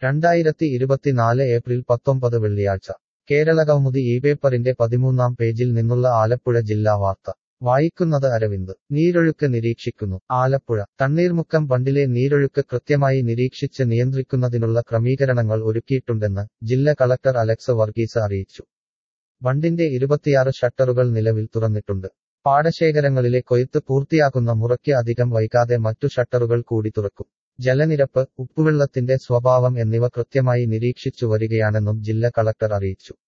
രണ്ടായിരത്തി ഇരുപത്തിനാല് ഏപ്രിൽ പത്തൊമ്പത് വെള്ളിയാഴ്ച കേരളകൗമുദി ഈ പേപ്പറിന്റെ പതിമൂന്നാം പേജിൽ നിന്നുള്ള ആലപ്പുഴ ജില്ലാ വാർത്ത വായിക്കുന്നത് അരവിന്ദ് നീരൊഴുക്ക് നിരീക്ഷിക്കുന്നു ആലപ്പുഴ തണ്ണീർമുക്കം ബണ്ടിലെ നീരൊഴുക്ക് കൃത്യമായി നിരീക്ഷിച്ച് നിയന്ത്രിക്കുന്നതിനുള്ള ക്രമീകരണങ്ങൾ ഒരുക്കിയിട്ടുണ്ടെന്ന് ജില്ലാ കളക്ടർ അലക്സ് വർഗീസ് അറിയിച്ചു ബണ്ടിന്റെ ഇരുപത്തിയാറ് ഷട്ടറുകൾ നിലവിൽ തുറന്നിട്ടുണ്ട് പാടശേഖരങ്ങളിലെ കൊയ്ത്ത് പൂർത്തിയാക്കുന്ന മുറയ്ക്ക് അധികം വൈകാതെ മറ്റു ഷട്ടറുകൾ കൂടി തുറക്കും ജലനിരപ്പ് ഉപ്പുവെള്ളത്തിന്റെ സ്വഭാവം എന്നിവ കൃത്യമായി നിരീക്ഷിച്ചു വരികയാണെന്നും ജില്ലാ കളക്ടർ അറിയിച്ചു